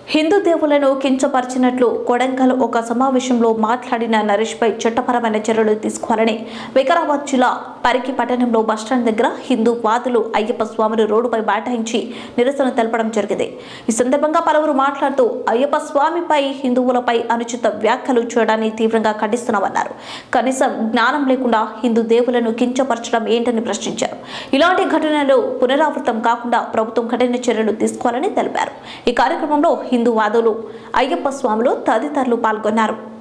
హిందూ దేవులను కించపరిచినట్లు కొడంగల్ ఒక సమావేశంలో మాట్లాడిన నరేష్ పై చట్టపరమైన చర్యలు తీసుకోవాలని వికారాబాద్ జిల్లా పరికి పట్టణంలో బస్టాండ్ దగ్గర హిందూ వాదులు అయ్యప్ప స్వామిని రోడ్డుపై బైఠాయించి నిరసన తెలపడం జరిగింది ఈ సందర్భంగా పలువురు మాట్లాడుతూ అయ్యప్ప స్వామిపై హిందువులపై అనుచిత వ్యాఖ్యలు చేయడాన్ని తీవ్రంగా ఖండిస్తున్నామన్నారు కనీసం జ్ఞానం లేకుండా హిందూ దేవులను కించపరచడం ఏంటని ప్రశ్నించారు ఇలాంటి ఘటనలు పునరావృతం కాకుండా ప్రభుత్వం కఠిన చర్యలు తీసుకోవాలని తెలిపారు ఈ కార్యక్రమంలో హిందూ వాదులు అయ్యప్ప స్వాములు తదితరులు పాల్గొన్నారు